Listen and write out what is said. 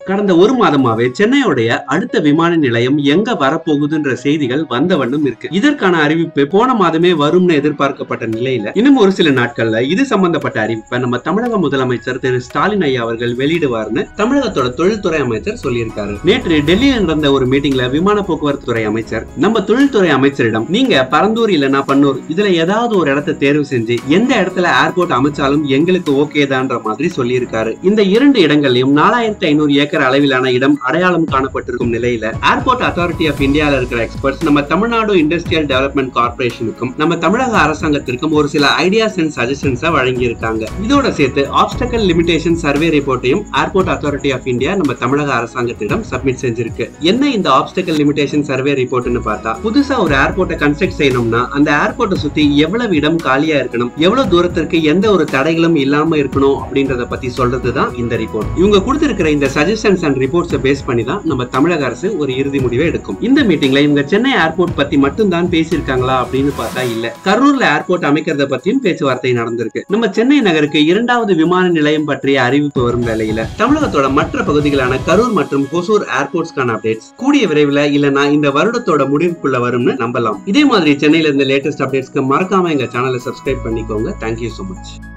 கடந்த ஒரு மாதமாவே சென்னையுடைய அடுத்த விமான நிலையம் எங்க வரப்போகுதுன்ற செய்திகள் வந்த வண்ணம் இருக்கு இதற்கான அறிவிப்பு போன மாதமே வரும்னு எதிர்பார்க்கப்பட்ட நிலையில இன்னும் ஒரு சில நாட்கள்ல இது சம்பந்தப்பட்ட அறிவிப்பை நம்ம தமிழக முதலமைச்சர் திரு ஸ்டாலின் ஐயா அவர்கள் வெளியிடுவார்னு தமிழகத்தோட தொழில்துறை அமைச்சர் சொல்லியிருக்காரு நேற்று டெல்லியில் நடந்த ஒரு மீட்டிங்ல விமான போக்குவரத்து துறை அமைச்சர் நம்ம தொழில்துறை அமைச்சரிடம் நீங்க பரந்தூர் இல்லனா பன்னூர் இதுல ஏதாவது ஒரு இடத்தை தேர்வு செஞ்சு எந்த இடத்துல ஏர்போர்ட் அமைச்சாலும் எங்களுக்கு ஓகே தான்ற மாதிரி சொல்லியிருக்காரு இந்த இரண்டு இடங்களையும் நாலாயிரத்தி ஐநூறு ஏக்கர் அளவிலான இடம் அடையாளம் காணப்பட்டிருக்கும் நிலையில ஏர்போர்ட் அத்தாரிட்டி ஆஃப் இந்தியால இருக்கிற எக்ஸ்பர்ட்ஸ் நம்ம தமிழ்நாடு இண்டஸ்ட்ரியல் டெவலப்மெண்ட் கார்பரேஷனுக்கும் நம்ம தமிழக அரசாங்கத்திற்கும் ஒரு சில ஐடியாஸ் அண்ட் சஜஷன்ஸை வழங்கி இருக்காங்க இதோட சேர்த்து ஆப்ஸ்டக்கல் லிமிடேஷன் சர்வே ரிப்போர்ட்டையும் ஏர்போர்ட் அத்தாரிட்டி ஆஃப் இந்தியா நம்ம தமிழக அரசாங்கத்திடம் சப்மிட் செஞ்சிருக்கு என்ன இந்த ஆப்ஸ்டக்கல் லிமிடேஷன் சர்வே ரிப்போர்ட்னு பார்த்தா புதுசா ஒரு ஏர்போர்ட்டை கன்ஸ்ட்ரக்ட் செய்யணும்னா அந்த ஏர்போர்ட்டை சுத்தி எவ்வளவு இடம் காலியா இருக்கணும் எவ்வளவு தூரத்திற்கு எந்த ஒரு தடைகளும் இல்லாம இருக்கணும் அப்படின்றத பத்தி சொல்றது தான் இந்த ரிப்போர்ட் இவங்க கொடுத்திருக்கிற இந்த சஜஷன்ஸ் அண்ட் ரிப்போர்ட்ஸை பேஸ் பண்ணி தான் நம்ம தமிழக அரசு ஒரு இறுதி முடிவை எடுக்கும் இந்த மீட்டிங்ல இவங்க சென்னை ஏர்போர்ட் பத்தி மட்டும் தான் பேசியிருக்காங்களா அப்படின்னு பார்த்தா இல்ல கரூர்ல ஏர்போர்ட் அமைக்கிறத பத்தியும் பேச்சுவார்த்தை நடந்திருக்கு நம்ம சென்னை நகருக்கு இரண்டாவது விமான நிலையம் பற்றிய அறிவிப்பு வரும் வேளையில தமிழகத்தோட மற்ற பகுதிகளான கரூர் மற்றும் ஹொசூர் ஏர்போர்ட்ஸ்க்கான அப்டேட்ஸ் கூடிய விரைவில் இல்லனா இந்த வருடத்தோட முடிவுக்குள்ள வரும்னு நம்பலாம் இதே மாதிரி சென்னையில இருந்து லேட்டஸ்ட் அப்டேட்ஸ்க்கு மறக்காம எங்க சேனலை சப்ஸ்கிரைப் பண்ணிக்கோங்க தேங்க்யூ so மச்